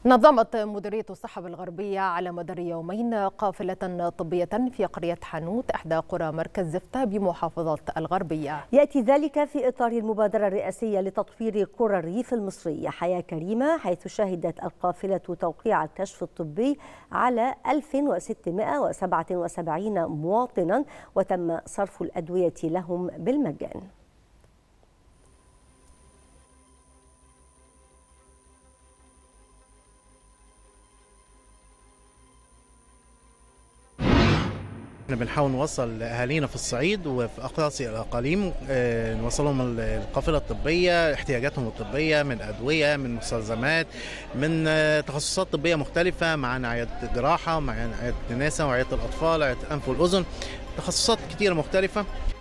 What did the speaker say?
نظمت مديرية الصحة بالغربية على مدار يومين قافلة طبية في قرية حانوت إحدى قرى مركز زفتة بمحافظة الغربية يأتي ذلك في إطار المبادرة الرئاسية لتطوير قرى الريف المصرية حياة كريمة حيث شهدت القافلة توقيع الكشف الطبي على 1677 مواطنا وتم صرف الأدوية لهم بالمجان احنا بنحاول نوصل لاهالينا في الصعيد وفي اقاصي الاقاليم اه نوصلهم القافله الطبيه احتياجاتهم الطبيه من ادويه من مستلزمات من اه تخصصات طبيه مختلفه معانا عياده جراحه معانا عياده النساء وعياده الاطفال عياده الانف والاذن تخصصات كتيره مختلفه